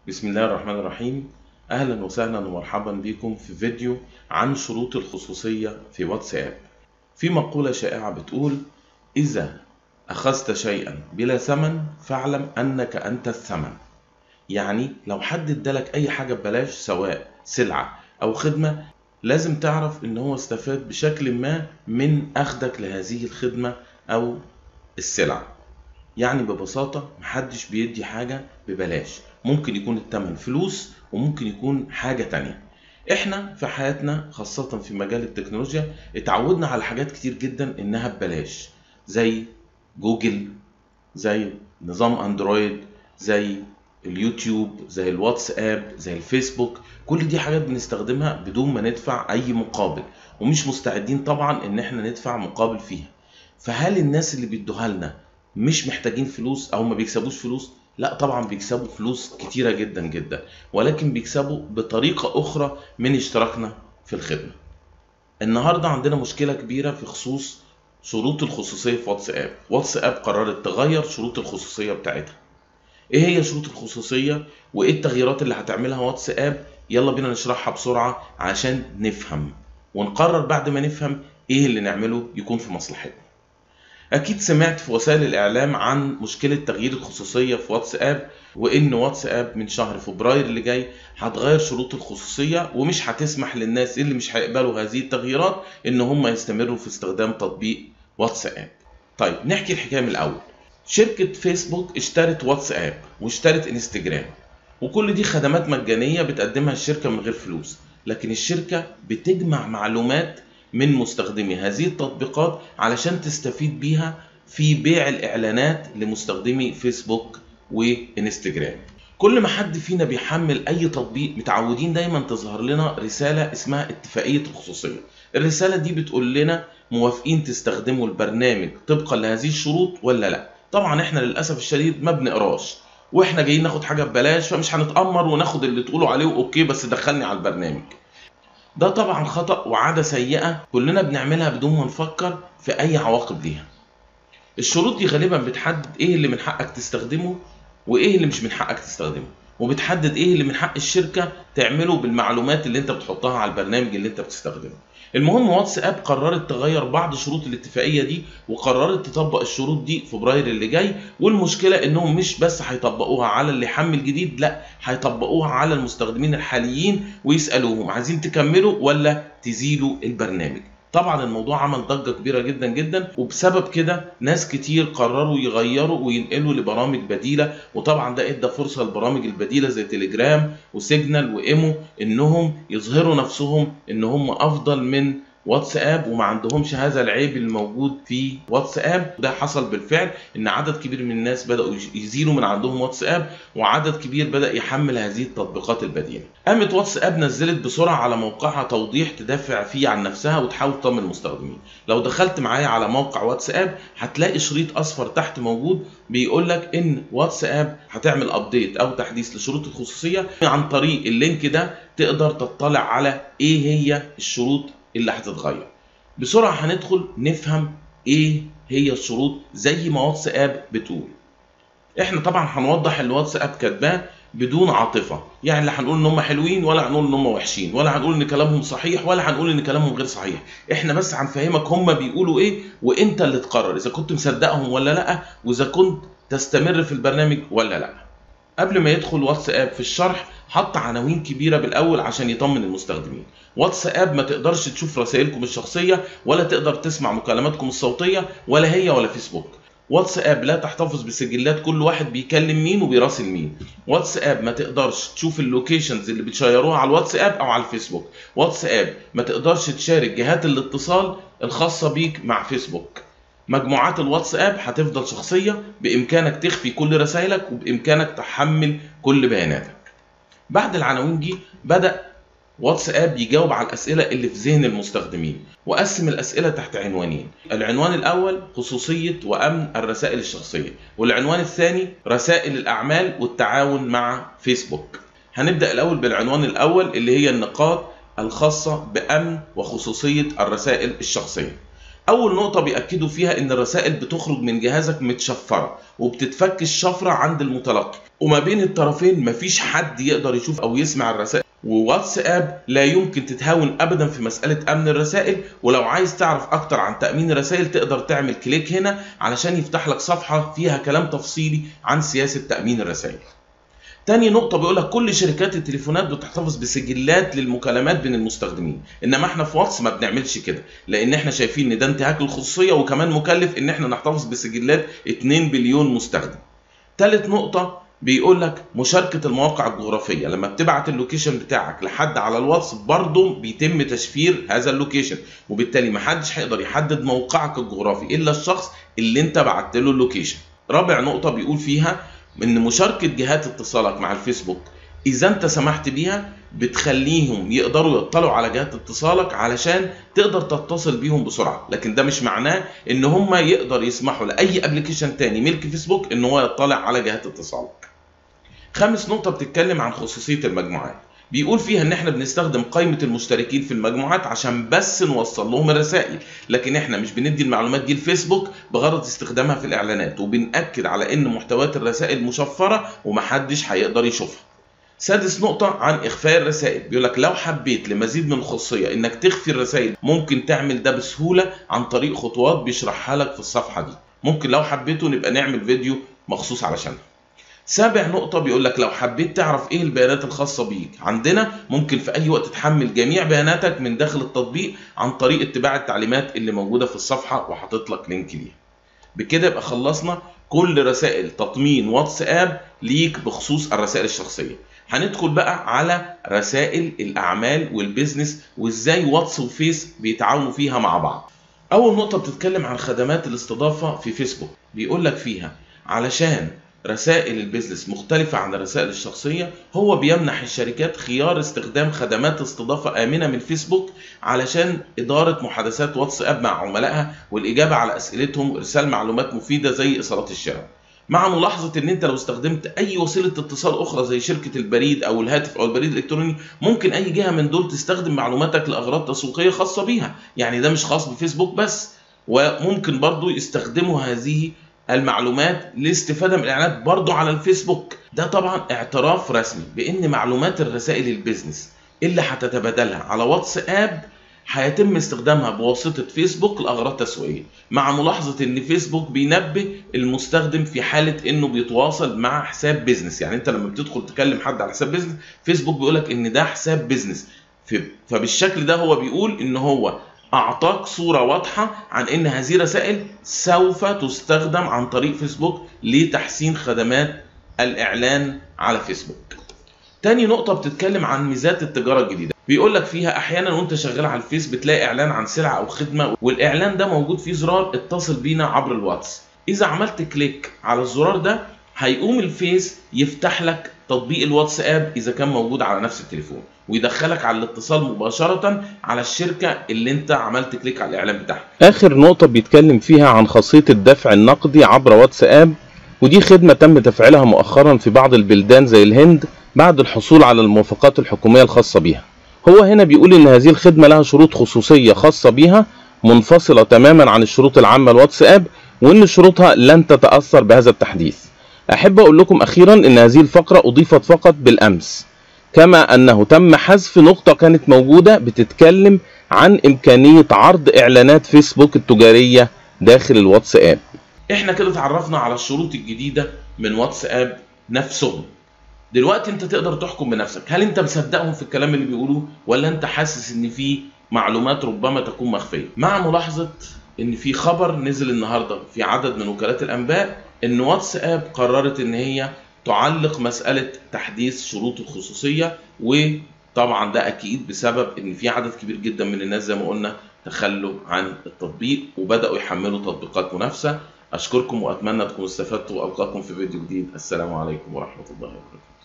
بسم الله الرحمن الرحيم أهلا وسهلا ومرحبا بكم في فيديو عن شروط الخصوصية في واتساب في مقولة شائعة بتقول إذا أخذت شيئا بلا ثمن فاعلم أنك أنت الثمن يعني لو حد ادالك أي حاجة ببلاش سواء سلعة أو خدمة لازم تعرف إن هو استفاد بشكل ما من أخذك لهذه الخدمة أو السلعة يعني ببساطة محدش بيدي حاجة ببلاش ممكن يكون التمن فلوس وممكن يكون حاجة تانية احنا في حياتنا خاصة في مجال التكنولوجيا اتعودنا على حاجات كتير جدا انها ببلاش زي جوجل زي نظام اندرويد زي اليوتيوب زي الواتساب زي الفيسبوك كل دي حاجات بنستخدمها بدون ما ندفع اي مقابل ومش مستعدين طبعا ان احنا ندفع مقابل فيها فهل الناس اللي بيدوها لنا مش محتاجين فلوس او ما بيكسبوش فلوس لا طبعا بيكسبوا فلوس كتيرة جدا جدا ولكن بيكسبوا بطريقة أخرى من اشتراكنا في الخدمة النهاردة عندنا مشكلة كبيرة في خصوص شروط الخصوصية في واتساب واتساب قررت تغير شروط الخصوصية بتاعتها ايه هي شروط الخصوصية وايه التغييرات اللي هتعملها واتساب يلا بينا نشرحها بسرعة عشان نفهم ونقرر بعد ما نفهم ايه اللي نعمله يكون في مصلحتنا أكيد سمعت في وسائل الإعلام عن مشكلة تغيير الخصوصية في واتساب وإن واتساب من شهر فبراير اللي جاي هتغير شروط الخصوصية ومش هتسمح للناس اللي مش هيقبلوا هذه التغييرات إن هم يستمروا في استخدام تطبيق واتساب. طيب نحكي الحكاية من الأول. شركة فيسبوك اشترت واتساب واشترت انستجرام وكل دي خدمات مجانية بتقدمها الشركة من غير فلوس لكن الشركة بتجمع معلومات من مستخدمي هذه التطبيقات علشان تستفيد بيها في بيع الإعلانات لمستخدمي فيسبوك وإنستجرام كل ما حد فينا بيحمل أي تطبيق متعودين دايما تظهر لنا رسالة اسمها اتفاقية الخصوصية الرسالة دي بتقول لنا موافقين تستخدموا البرنامج طبقا لهذه الشروط ولا لا طبعا احنا للأسف الشديد ما بنقراش واحنا جايين ناخد حاجة ببلاش فمش هنتأمر وناخد اللي تقولوا عليه اوكي بس دخلني على البرنامج ده طبعا خطأ وعادة سيئة كلنا بنعملها بدون ما نفكر في أي عواقب ليها. الشروط دي غالبا بتحدد إيه اللي من حقك تستخدمه وإيه اللي مش من حقك تستخدمه، وبتحدد إيه اللي من حق الشركة تعمله بالمعلومات اللي أنت بتحطها على البرنامج اللي أنت بتستخدمه. المهم واتساب قررت تغير بعض شروط الاتفاقية دي وقررت تطبق الشروط دي فبراير اللي جاي والمشكلة انهم مش بس هيطبقوها على اللي حمل جديد لا هيطبقوها على المستخدمين الحاليين ويسألوهم عايزين تكملوا ولا تزيلوا البرنامج طبعا الموضوع عمل ضجة كبيرة جدا جدا وبسبب كده ناس كتير قرروا يغيروا وينقلوا لبرامج بديلة وطبعا ده ادى فرصة للبرامج البديلة زي تليجرام وسيجنال وايمو انهم يظهروا نفسهم ان هم افضل من واتساب وما عندهمش هذا العيب الموجود في واتساب ده حصل بالفعل ان عدد كبير من الناس بداوا يزيلوا من عندهم واتساب وعدد كبير بدا يحمل هذه التطبيقات البديله قامت واتساب نزلت بسرعه على موقعها توضيح تدافع فيه عن نفسها وتحاول تطمن المستخدمين لو دخلت معايا على موقع واتساب هتلاقي شريط اصفر تحت موجود بيقول لك ان واتساب هتعمل ابديت او تحديث لشروط الخصوصيه عن طريق اللينك ده تقدر تطلع على ايه هي الشروط اللي هتتغير بسرعة هندخل نفهم ايه هي الشروط زي ما واتساب بتقول احنا طبعا هنوضح اللي واتساب كاتباه بدون عاطفة يعني لا هنقول ان هم حلوين ولا هنقول ان هم وحشين ولا هنقول ان كلامهم صحيح ولا هنقول ان كلامهم غير صحيح احنا بس هنفهمك هم بيقولوا ايه وانت اللي تقرر اذا كنت مصدقهم ولا لا واذا كنت تستمر في البرنامج ولا لا قبل ما يدخل واتساب في الشرح حط عناوين كبيره بالاول عشان يطمن المستخدمين واتساب ما تقدرش تشوف رسائلكم الشخصيه ولا تقدر تسمع مكالماتكم الصوتيه ولا هي ولا فيسبوك واتساب لا تحتفظ بسجلات كل واحد بيكلم مين وبيراسل مين واتساب ما تقدرش تشوف اللوكيشنز اللي بتشيروها على الواتساب او على الفيسبوك واتساب ما تقدرش تشارك جهات الاتصال الخاصه بيك مع فيسبوك مجموعات الواتساب هتفضل شخصيه بامكانك تخفي كل رسائلك وبامكانك تحمل كل بياناتك بعد العناوين دي بدا واتساب يجاوب على الاسئله اللي في ذهن المستخدمين وقسم الاسئله تحت عنوانين العنوان الاول خصوصيه وامن الرسائل الشخصيه والعنوان الثاني رسائل الاعمال والتعاون مع فيسبوك هنبدا الاول بالعنوان الاول اللي هي النقاط الخاصه بامن وخصوصيه الرسائل الشخصيه اول نقطه بياكدوا فيها ان الرسائل بتخرج من جهازك متشفره وبتتفك الشفره عند المتلقي وما بين الطرفين مفيش حد يقدر يشوف او يسمع الرسائل وواتساب لا يمكن تتهاون ابدا في مساله امن الرسائل ولو عايز تعرف اكتر عن تامين الرسائل تقدر تعمل كليك هنا علشان يفتح لك صفحه فيها كلام تفصيلي عن سياسه تامين الرسائل تاني نقطة بيقول لك كل شركات التليفونات بتحتفظ بسجلات للمكالمات بين المستخدمين، انما احنا في واتس ما بنعملش كده، لان احنا شايفين ان ده انتهاك للخصوصية وكمان مكلف ان احنا نحتفظ بسجلات 2 بليون مستخدم. تالت نقطة بيقول لك مشاركة المواقع الجغرافية لما بتبعت اللوكيشن بتاعك لحد على الواتس برضه بيتم تشفير هذا اللوكيشن وبالتالي محدش هيقدر يحدد موقعك الجغرافي الا الشخص اللي انت بعت له اللوكيشن. رابع نقطة بيقول فيها ان مشاركه جهات اتصالك مع الفيسبوك اذا انت سمحت بيها بتخليهم يقدروا يطلعوا على جهات اتصالك علشان تقدر تتصل بيهم بسرعه لكن ده مش معناه ان هم يقدر يسمحوا لاي ابلكيشن تاني ملك فيسبوك ان هو يطلع على جهات اتصالك خامس نقطه بتتكلم عن خصوصيه المجموعات بيقول فيها ان احنا بنستخدم قائمه المشتركين في المجموعات عشان بس نوصل لهم الرسائل لكن احنا مش بندي المعلومات دي لفيسبوك بغرض استخدامها في الاعلانات وبنأكد على ان محتويات الرسائل مشفره ومحدش هيقدر يشوفها سادس نقطة عن إخفاء الرسائل بيقول لك لو حبيت لمزيد من الخصوصية إنك تخفي الرسائل ممكن تعمل ده بسهولة عن طريق خطوات بيشرحها لك في الصفحة دي ممكن لو حبيتوا نبقى نعمل فيديو مخصوص علشانها سابع نقطة بيقول لك لو حبيت تعرف ايه البيانات الخاصة بيك عندنا ممكن في اي وقت تحمل جميع بياناتك من داخل التطبيق عن طريق اتباع التعليمات اللي موجودة في الصفحة وحاطط لك لينك ليها بكده يبقى خلصنا كل رسائل تطمين واتساب ليك بخصوص الرسائل الشخصية هندخل بقى على رسائل الاعمال والبيزنس وازاي واتس وفيس بيتعاونوا فيها مع بعض اول نقطة بتتكلم عن خدمات الاستضافة في فيسبوك بيقول لك فيها علشان رسائل البيزنس مختلفة عن الرسائل الشخصية هو بيمنح الشركات خيار استخدام خدمات استضافة آمنة من فيسبوك علشان إدارة محادثات واتساب مع عملائها والإجابة على أسئلتهم وإرسال معلومات مفيدة زي إيصالات الشراء مع ملاحظة إن أنت لو استخدمت أي وسيلة اتصال أخرى زي شركة البريد أو الهاتف أو البريد الإلكتروني ممكن أي جهة من دول تستخدم معلوماتك لأغراض تسويقية خاصة بيها يعني ده مش خاص بفيسبوك بس وممكن برضو يستخدموا هذه المعلومات لاستفاده من الاعلانات برضو على الفيسبوك ده طبعا اعتراف رسمي بان معلومات الرسائل البيزنس اللي هتتبادلها على واتساب هيتم استخدامها بواسطة فيسبوك لأغراض تسويقية مع ملاحظة إن فيسبوك بينبه المستخدم في حالة إنه بيتواصل مع حساب بيزنس يعني أنت لما بتدخل تكلم حد على حساب بيزنس فيسبوك بيقولك إن ده حساب بيزنس فبالشكل ده هو بيقول إن هو أعطاك صورة واضحة عن إن هذه الرسائل سوف تستخدم عن طريق فيسبوك لتحسين خدمات الإعلان على فيسبوك. تاني نقطة بتتكلم عن ميزات التجارة الجديدة. بيقول لك فيها أحيانا وأنت شغال على الفيس بتلاقي إعلان عن سلعة أو خدمة والإعلان ده موجود فيه زرار اتصل بينا عبر الواتس. إذا عملت كليك على الزرار ده هيقوم الفيس يفتح لك تطبيق الواتساب اذا كان موجود على نفس التليفون ويدخلك على الاتصال مباشره على الشركه اللي انت عملت كليك على الاعلان بتاعها اخر نقطه بيتكلم فيها عن خاصيه الدفع النقدي عبر واتساب ودي خدمه تم تفعيلها مؤخرا في بعض البلدان زي الهند بعد الحصول على الموافقات الحكوميه الخاصه بيها هو هنا بيقول ان هذه الخدمه لها شروط خصوصيه خاصه بيها منفصله تماما عن الشروط العامه الواتساب وان شروطها لن تتاثر بهذا التحديث أحب أقول لكم أخيرا أن هذه الفقرة أضيفت فقط بالأمس كما أنه تم حذف نقطة كانت موجودة بتتكلم عن إمكانية عرض إعلانات فيسبوك التجارية داخل الواتساب احنا كده اتعرفنا على الشروط الجديدة من واتساب نفسهم دلوقتي انت تقدر تحكم بنفسك هل انت مصدقهم في الكلام اللي بيقولوه ولا انت حاسس ان في معلومات ربما تكون مخفية مع ملاحظة ان في خبر نزل النهارده في عدد من وكالات الانباء ان واتساب قررت ان هي تعلق مساله تحديث شروط الخصوصيه وطبعا ده اكيد بسبب ان في عدد كبير جدا من الناس زي ما قلنا تخلوا عن التطبيق وبداوا يحملوا تطبيقات منافسه اشكركم واتمنى تكونوا استفدتوا والقاكم في فيديو جديد السلام عليكم ورحمه الله وبركاته